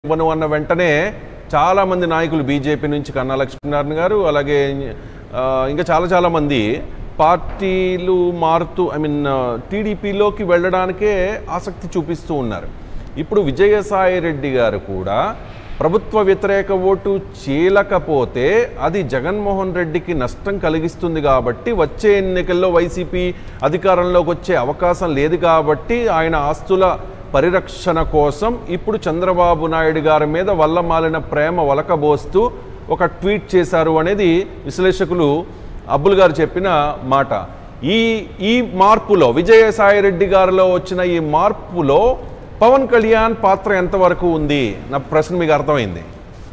ఇవ్వను అన్న వెంటనే చాలా మంది నాయకులు బీజేపీ నుంచి కన్నా లక్ష్మీనారాయణ గారు అలాగే ఆ, ఇంకా చాలా చాలా మంది పార్టీలు మారుతూ ఐ మీన్ టీడీపీలోకి వెళ్ళడానికే ఆసక్తి చూపిస్తూ ఉన్నారు ఇప్పుడు విజయసాయి రెడ్డి గారు కూడా ప్రభుత్వ వ్యతిరేక ఓటు చీలకపోతే అది జగన్మోహన్ రెడ్డికి నష్టం కలిగిస్తుంది కాబట్టి వచ్చే ఎన్నికల్లో వైసీపీ అధికారంలోకి వచ్చే అవకాశం లేదు కాబట్టి ఆయన ఆస్తుల పరిరక్షణ కోసం ఇప్పుడు చంద్రబాబు నాయుడు గారి మీద వల్లమాలిన ప్రేమ వలకబోస్తూ ఒక ట్వీట్ చేశారు అనేది విశ్లేషకులు అబ్బుల్ గారు చెప్పిన మాట ఈ ఈ మార్పులో విజయసాయి రెడ్డి గారిలో వచ్చిన ఈ మార్పులో పవన్ కళ్యాణ్ పాత్ర ఎంతవరకు ఉంది నా ప్రశ్న మీకు అర్థమైంది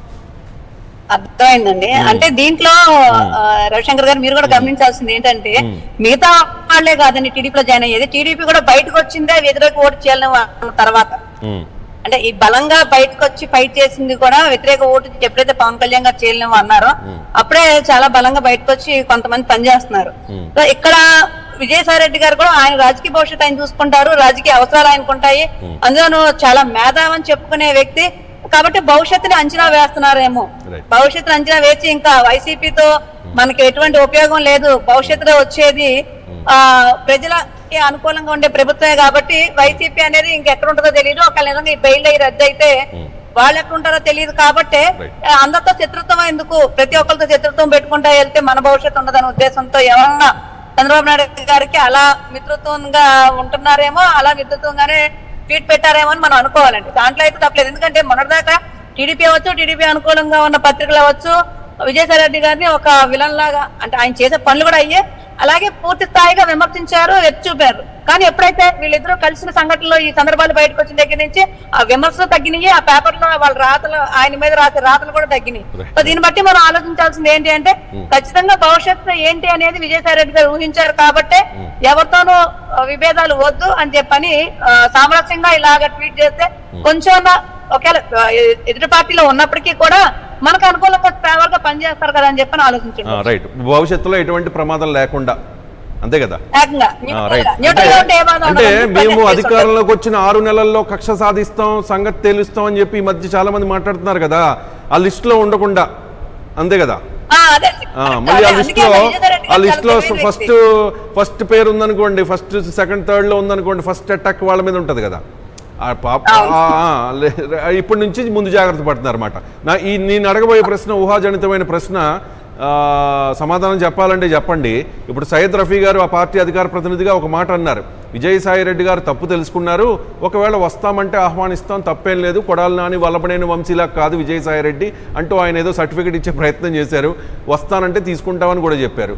అర్థమైందండి అంటే దీంట్లో ఆ, రవిశంకర్ గారు మీరు కూడా గమనించాల్సింది ఏంటంటే మిగతా వాళ్లే కాదండి టీడీపీలో జాయిన్ అయ్యేది టీడీపీ కూడా బయటకు వచ్చిందే వ్యతిరేక ఓటు చేయాలని అన్న తర్వాత ఉమ్, అంటే ఈ బలంగా బయటకు వచ్చి ఫైట్ చేసింది కూడా వ్యతిరేక ఓటు ఎప్పుడైతే పవన్ కళ్యాణ్ గారు చేయలేము అన్నారో అప్పుడే చాలా బలంగా బయటకు వచ్చి కొంతమంది పనిచేస్తున్నారు సో ఇక్కడ విజయసాయి రెడ్డి గారు కూడా ఆయన రాజకీయ భవిష్యత్తు ఆయన చూసుకుంటారు రాజకీయ అవసరాలు ఆయనకుంటాయి అందులోనూ చాలా మేధావని చెప్పుకునే వ్యక్తి కాబట్టి భవిష్యత్తుని అంచనా వేస్తున్నారేమో Right. భవిష్యత్తుని అంచనా వేసి ఇంకా వైసీపీతో మనకి ఎటువంటి ఉపయోగం లేదు భవిష్యత్తులో వచ్చేది ఆ ప్రజలకి అనుకూలంగా ఉండే ప్రభుత్వమే కాబట్టి వైసీపీ అనేది ఇంకెక్కడ ఉంటుందో తెలియదు ఒకవేళ నిజంగా ఈ బెయిల్ అయ్యి రద్దు అయితే వాళ్ళు ఎక్కడ ఉంటారో తెలియదు కాబట్టి Right. ఆ, అందరితో శత్రుత్వం ఎందుకు ప్రతి ఒక్కరితో శత్రుత్వం పెట్టుకుంటా వెళ్తే మన భవిష్యత్తు ఉండదనే ఉద్దేశంతో ఎవరన్నా చంద్రబాబు నాయుడు గారికి అలా మిత్రత్వంగా ఉంటున్నారేమో అలా మిత్రత్వంగానే ట్వీట్ పెట్టారేమో అని మనం అనుకోవాలండి దాంట్లో అయితే తప్పలేదు ఎందుకంటే మొన్నటిదాకా టీడీపీ అవ్వచ్చు టీడీపీ అనుకూలంగా ఉన్న పత్రికలు అవ్వచ్చు విజయసాయి రెడ్డి గారిని ఒక విలన్ లాగా అంటే ఆయన చేసే పనులు కూడా అయ్యే అలాగే పూర్తి స్థాయిగా విమర్శించారు ఎత్తి చూపారు కానీ ఎప్పుడైతే వీళ్ళిద్దరూ కలిసిన సంఘటనలో ఈ సందర్భాలు బయటకు వచ్చిన దగ్గర నుంచి ఆ విమర్శలు తగ్గినాయి ఆ పేపర్ లో వాళ్ళ రాతలు ఆయన మీద రాసే రాతలు కూడా తగ్గినాయి Right. సో దీన్ని బట్టి మనం ఆలోచించాల్సింది ఏంటి అంటే ఖచ్చితంగా భవిష్యత్తు ఏంటి అనేది విజయసాయి రెడ్డి గారు ఊహించారు కాబట్టి ఎవరితోనూ ఆ, విభేదాలు వద్దు అని చెప్పని ఆ, సామరస్యంగా ఇలాగ ట్వీట్ చేస్తే కొంచెం ఒకవేళ ఆ, ఎ- ఎదుటి పార్టీలో ఉన్నప్పటికీ కూడా మనకు అనుకూలంగా ఫేవర్ గా పనిచేస్తారు కదా అని చెప్పని ఆ, ఆలోచించండి రైట్ భవిష్యత్తులో ఎటువంటి ప్రమాదం లేకుండా అంతే కదా ఏకంగా ఆ, న్యూట్రల్ రైట్ గా. న్యూట్రల్ గా ఉంటే ఏ బాధ అంటే ఉండదు. మేము ప్రజలు అధికారంలోకి వచ్చిన ఆరు నెలల్లో కక్ష సాధిస్తాం సంగతి తేలుస్తాం అని చెప్పి ఈ మధ్య చాలా మంది మాట్లాడుతున్నారు కదా ఆ లిస్ట్ లో ఉండకుండా అంతే కదా ఆ, అదే. ఆ, మళ్ళీ ఆ అదే, లిస్ట్ అందుకే లో విజయసాయి రెడ్డి ఆ గారు లిస్ట్ లో చాలా తెలివైన ఫస్ట్ ఫస్ట్ పేరు ఉందనుకోండి ఫస్ట్ సెకండ్ థర్డ్ లో ఉందనుకోండి ఫస్ట్ అటాక్ వాళ్ళ మీద ఉంటది కదా ఆ పాప ఆ, ఆ, లే- ఇప్పటి నుంచి ముందు జాగ్రత్త పడుతున్నారు అనమాట నా ఈ నేను అడగబోయే ప్రశ్న ఊహాజనితమైన ప్రశ్న ఆ, సమాధానం చెప్పాలంటే చెప్పండి ఇప్పుడు సయ్యద్ రఫీ గారు ఆ పార్టీ అధికార ప్రతినిధిగా ఒక మాట అన్నారు విజయసాయి రెడ్డి గారు తప్పు తెలుసుకున్నారు ఒకవేళ వస్తామంటే ఆహ్వానిస్తాం తప్పేం లేదు కొడాలి నాని వల్లభనేని వంశీలా కాదు విజయసాయి రెడ్డి అంటూ ఆయన ఏదో సర్టిఫికేట్ ఇచ్చే ప్రయత్నం చేశారు వస్తానంటే తీసుకుంటామని కూడా చెప్పారు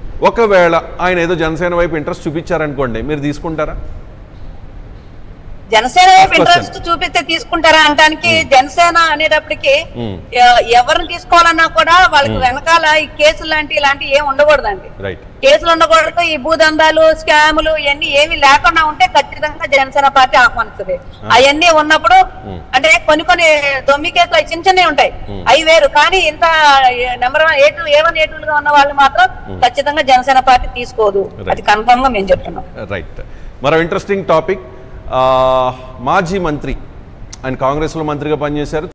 ఒకవేళ ఆయన ఏదో జనసేన వైపు ఇంట్రెస్ట్ చూపించారనుకోండి మీరు తీసుకుంటారా జనసేన వైపు Of course, ఇంట్రెస్ట్ చూపిస్తే తీసుకుంటారా అంటానికి జనసేన అనేటప్పటికి Hmm. ఎ- ఎవరిని తీసుకోవాలన్నా కూడా వాళ్ళకి వెనకాల ఈ కేసులు లాంటి ఇలాంటివి ఏమి ఉండకూడదండి రైట్ కేసులు ఉండకూడదు ఈ భూదందాలు స్కాములు ఇవన్నీ ఏమి లేకుండా ఉంటే ఖచ్చితంగా జనసేన పార్టీ ఆహ్వానిస్తుంది అవన్నీ ఉన్నప్పుడు అంటే కొన్ని కొన్ని దొమ్మి కేసులు అవి చిన్న చిన్నవి ఉంటాయి అవి వేరు కానీ ఇంత number one A two A one A two గా ఉన్న వాళ్ళు మాత్రం ఖచ్చితంగా జనసేన పార్టీ తీసుకోదు అది కన్ఫర్మ్ గా మేము చెప్తున్నాం రైట్ మరో ఇంట్రెస్టింగ్ టాపిక్ మాజీ మంత్రి ఆయన కాంగ్రెస్లో మంత్రిగా పనిచేశారు